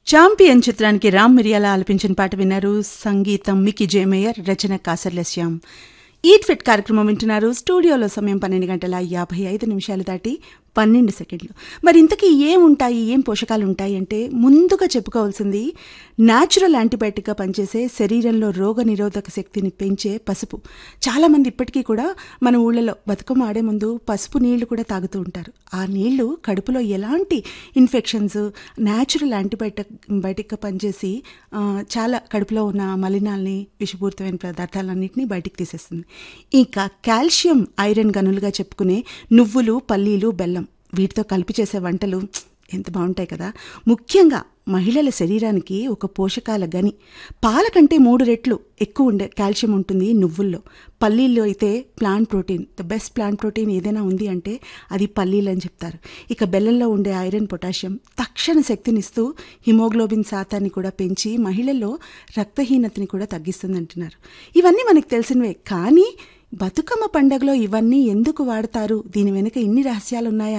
Champion చిత్రానికి రామ్ మిరియాల ఆలపించిన పాట విన్నారు సంగీతం మికి జేమేయర్ రచన కాసర్ల శ్యామ్ ఈట్ ఫిట్ కార్యక్రమం వింటున్నారు స్టూడియోలో సమయం పన్నెండు గంటల యాభై ఐదు నిమిషాలు దాటి పన్నెండు సెకండ్లు మరి ఇంతకీ ఏం ఉంటాయి ఏం పోషకాలు ఉంటాయి అంటే ముందుగా చెప్పుకోవాల్సింది న్యాచురల్ యాంటీబయాటిక్గా పనిచేసే శరీరంలో రోగ నిరోధక శక్తిని పెంచే పసుపు చాలామంది ఇప్పటికీ కూడా మన ఊళ్ళలో బతుకమ్మ ఆడే ముందు పసుపు నీళ్లు కూడా తాగుతూ ఉంటారు ఆ నీళ్లు కడుపులో ఎలాంటి ఇన్ఫెక్షన్స్ న్యాచురల్ యాంటీబయాటిక్ బయటిక్గా పనిచేసి ఆ, చాలా కడుపులో ఉన్న మలినాల్ని విషపూరితమైన పదార్థాలన్నింటినీ బయటికి తీసేస్తుంది ఇంకా కాల్షియం ఐరన్ గనులుగా చెప్పుకునే నువ్వులు పల్లీలు బెల్లం వీటితో కలిపి చేసే వంటలు ప్చ్! ఎంత బాగుంటాయి కదా ముఖ్యంగా మహిళల శరీరానికి ఒక పోషకాల గని పాల కంటే మూడు రెట్లు ఎక్కువ ఉండే కాల్షియం ఉంటుంది నువ్వుల్లో పల్లీల్లో అయితే plant protein the best plant protein ఏదైనా ఉంది అంటే అది పల్లీలు అని చెప్తారు ఇక బెల్లంలో ఉండే ఐరన్ పొటాషియం తక్షణ శక్తినిస్తూ హిమోగ్లోబిన్ శాతాన్ని కూడా పెంచి మహిళల్లో రక్తహీనతని కూడా తగ్గిస్తుంది అంటున్నారు ఇవన్నీ మనకు తెలిసినవే కానీ బతుకమ్మ పండగలో ఇవన్నీ ఎందుకు వాడతారు దీని వెనుక ఇన్ని రహస్యాలు ఉన్నాయా